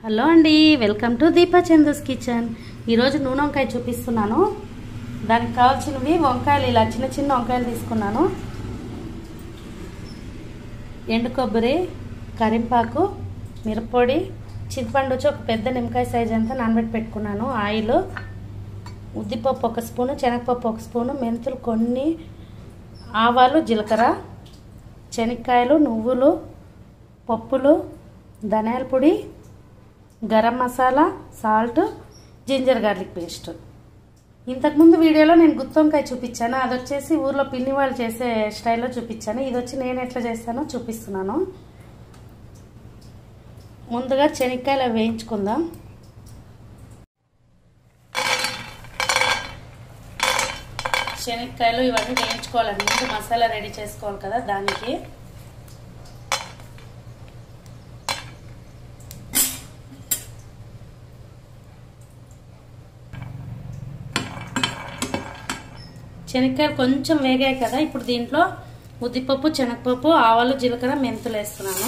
hello అండి welcome to Deepa Chandu's kitchen ఈరోజు నూనె వంకాయ చూపిస్తున్నాను దానికి కావాల్సినవి వంకాయలు ఇలా చిన్న చిన్న వంకాయలు తీసుకున్నాను ఎండు కొబ్బరి కరింపాకు మిరప్పొడి చింతపండు వచ్చి ఒక పెద్ద నిమ్మకాయ సైజ్ అంతా నానబెట్టి పెట్టుకున్నాను ఆయిల్ ఉద్దిపప్పు ఒక స్పూను శనగపప్పు ఒక స్పూను మెంతులు కొన్ని ఆవాలు జీలకర్ర శనక్కాయలు నువ్వులు పప్పులు ధనియాల పొడి garam masala salt ginger garlic paste ఇంతకుముందు వీడియోలో నేను గుత్తొంకాయ చూపించాను అది వచ్చేసి ఊర్లో పిన్ని వాళ్ళు చేసే స్టైల్లో చూపించాను ఇది వచ్చి నేను ఎట్లా చేస్తానో చూపిస్తున్నాను ముందుగా శనక్కాయలు వేయించుకుందాం శనక్కాయలు ఇవన్నీ వేయించుకోవాలండి ముందు మసాలా రెడీ చేసుకోవాలి కదా దానికి శనక్కాయలు కొంచెం వేగాయి కదా ఇప్పుడు దీంట్లో ఉద్దిపప్పు శనగపప్పు ఆవాలు జీలకర్ర మెంతులు వేస్తున్నాను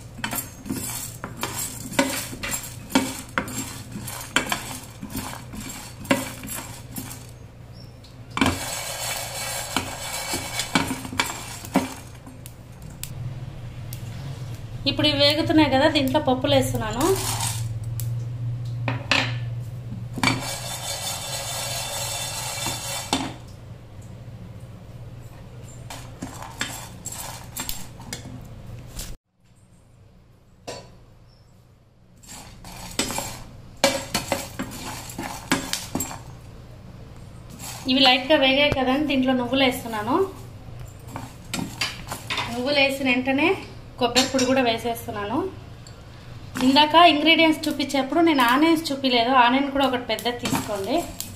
ఇప్పుడు ఇవి వేగుతున్నాయి కదా దీంట్లో పప్పులు వేస్తున్నాను ఇవి లైట్గా వేగాయి కదండి దీంట్లో నువ్వులు వేస్తున్నాను నువ్వులు వేసిన వెంటనే కొబ్బరి పొడి కూడా వేసేస్తున్నాను ఇందాక ఇంగ్రీడియంట్స్ చూపించేప్పుడు నేను ఆనియన్స్ చూపించలేదు ఆనియన్ కూడా ఒకటి పెద్ద తీసుకోండి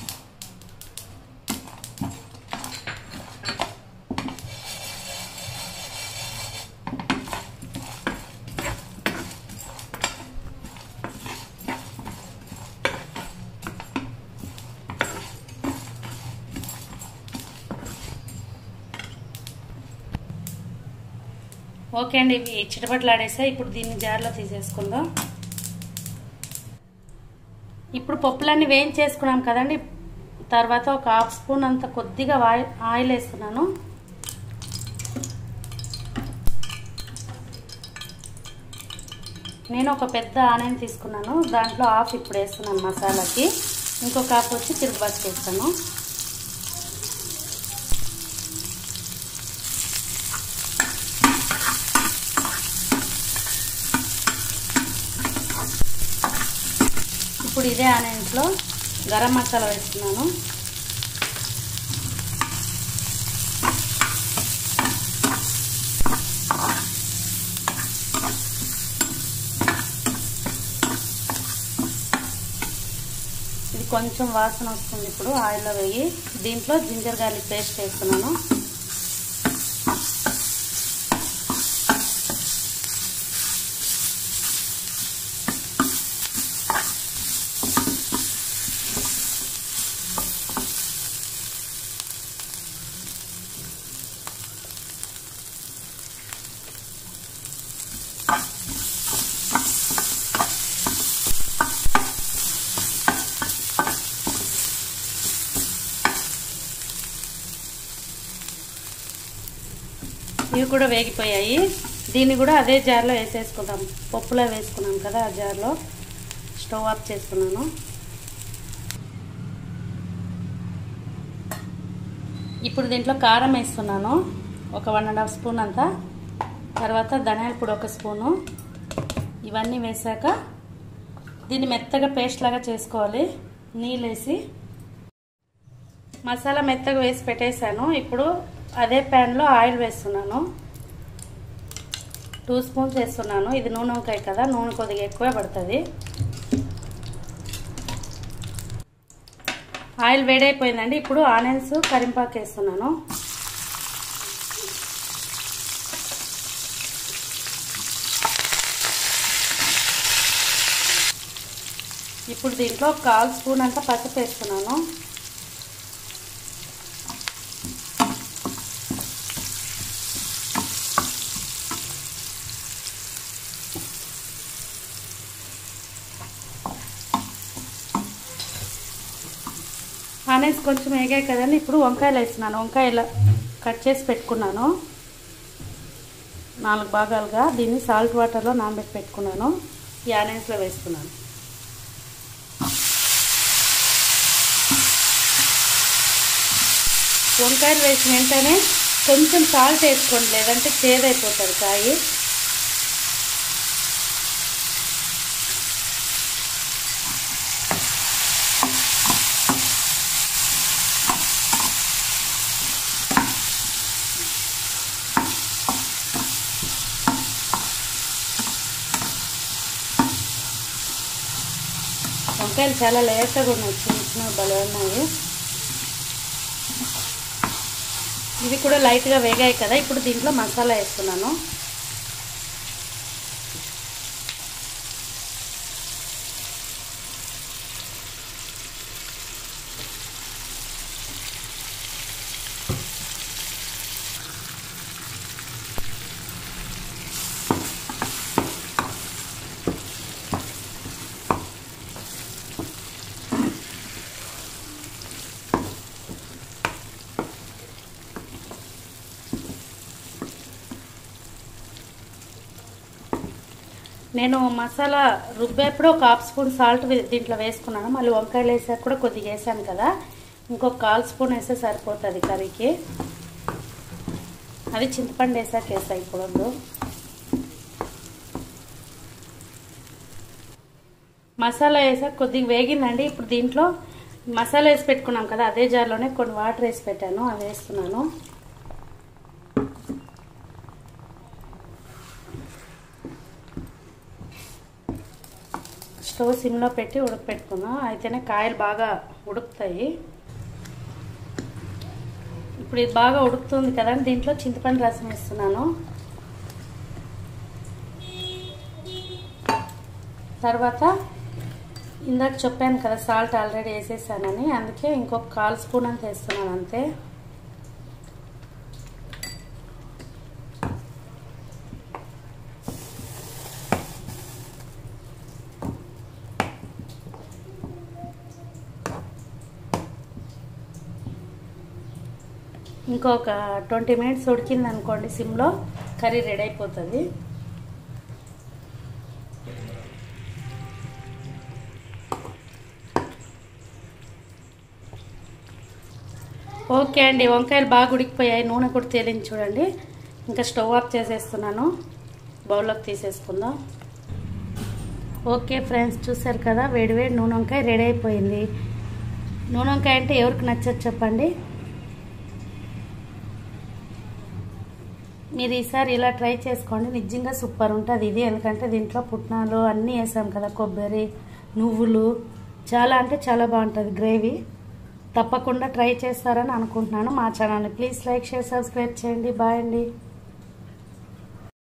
ఓకే అండి ఇవి చిటపట్లాడేసా ఇప్పుడు దీన్ని జార్లో తీసేసుకుందాం ఇప్పుడు పప్పులన్నీ వేయించేసుకున్నాం కదండి తర్వాత ఒక హాఫ్ స్పూన్ అంత కొద్దిగా ఆయిల్ వేస్తున్నాను నేను ఒక పెద్ద ఆనియన్ తీసుకున్నాను దాంట్లో హాఫ్ ఇప్పుడు వేస్తున్నాను మసాలాకి ఇంకొక హాఫ్ వచ్చి తిరుగుబాటు చేస్తాను ఇప్పుడు ఇదే ఆనియన్స్లో గరం మసాలా వేస్తున్నాను ఇది కొంచెం వాసన వస్తుంది ఇప్పుడు ఆయిల్లో వేయి దీంట్లో జింజర్ గార్లిక్ పేస్ట్ వేస్తున్నాను ఇవి కూడా వేగిపోయాయి దీన్ని కూడా అదే జార్లో వేసేసుకుందాం పప్పులో వేసుకున్నాం కదా ఆ జార్లో స్టవ్ ఆఫ్ చేసుకున్నాను ఇప్పుడు దీంట్లో కారం వేస్తున్నాను ఒక వన్ అండ్ హాఫ్ స్పూన్ అంతా తర్వాత ధనియాల పొడి ఒక స్పూను ఇవన్నీ వేసాక దీన్ని మెత్తగా పేస్ట్ లాగా చేసుకోవాలి నీళ్ళు వేసి మసాలా మెత్తగా వేసి పెట్టేశాను ఇప్పుడు అదే ప్యాన్లో ఆయిల్ వేస్తున్నాను టూ స్పూన్స్ వేస్తున్నాను ఇది నూనె వంకాయ కదా నూనె కొద్దిగా ఎక్కువే పడుతుంది ఆయిల్ వేడైపోయిందండి ఇప్పుడు ఆనియన్స్ కరింపాకు వేస్తున్నాను ఇప్పుడు దీంట్లో కాల్ స్పూన్ అంతా పసుపు వేస్తున్నాను ఆనేసి కొంచెం వేగాయి కదండి ఇప్పుడు వంకాయలు వేస్తున్నాను వంకాయలు కట్ చేసి పెట్టుకున్నాను నాలుగు భాగాలుగా దీన్ని సాల్ట్ వాటర్లో నానబెట్టి పెట్టుకున్నాను ఈ ఆనియన్స్లో వేస్తున్నాను వంకాయలు వేసిన వెంటనే కొంచెం సాల్ట్ వేసుకోండి లేదంటే చేదైపోతుంది కాయి వంకాయలు చాలా లేతగా ఉన్నాయి చిన్న చిన్న భలే ఉన్నాయి ఇవి కూడా లైట్గా వేగాయి కదా ఇప్పుడు దీంట్లో మసాలా వేస్తున్నాను నేను మసాలా రుబ్బేప్పుడు ఒక హాఫ్ స్పూన్ సాల్ట్ దీంట్లో వేసుకున్నాను మళ్ళీ వంకాయలు వేసాక కూడా కొద్దిగా వేసాను కదా ఇంకొక కాల్ స్పూన్ వేస్తే సరిపోతుంది కర్రీకి అది చింతపండు వేసాక వేసా ఇప్పుడు మసాలా వేసాక కొద్దిగా వేగిందండి ఇప్పుడు దీంట్లో మసాలా వేసి పెట్టుకున్నాం కదా అదే జార్లోనే కొన్ని వాటర్ వేసి పెట్టాను అవి వేస్తున్నాను స్టవ్ సిమ్లో పెట్టి ఉడకపెట్టుకుందాం అయితేనే కాయలు బాగా ఉడుకుతాయి ఇప్పుడు ఇది బాగా ఉడుకుతుంది కదా దీంట్లో చింతపండు రసం వేస్తున్నాను తర్వాత ఇందాక చెప్పాను కదా సాల్ట్ ఆల్రెడీ వేసేసానని అందుకే ఇంకొక కాల్ స్పూన్ అంత వేస్తున్నాను అంతే ఇంకొక ట్వంటీ మినిట్స్ ఉడికింది అనుకోండి సిమ్లో కర్రీ రెడీ అయిపోతుంది ఓకే అండి వంకాయలు బాగా ఉడికిపోయాయి నూనె కూడా తేలింది చూడండి ఇంకా స్టవ్ ఆఫ్ చేసేస్తున్నాను బౌల్లోకి తీసేసుకుందాం ఓకే ఫ్రెండ్స్ చూసారు కదా వేడివేడి నూనె వంకాయ రెడీ అయిపోయింది నూనె వంకాయ అంటే ఎవరికి నచ్చదు చెప్పండి మీరు ఈసారి ఇలా ట్రై చేసుకోండి నిజంగా సూపర్ ఉంటుంది ఇది ఎందుకంటే దీంట్లో పుట్నాలు అన్నీ వేసాం కదా కొబ్బరి నువ్వులు చాలా అంటే చాలా బాగుంటుంది గ్రేవీ తప్పకుండా ట్రై చేస్తారని అనుకుంటున్నాను మా ఛానల్ని ప్లీజ్ లైక్ షేర్ సబ్స్క్రైబ్ చేయండి బాయ్ అండి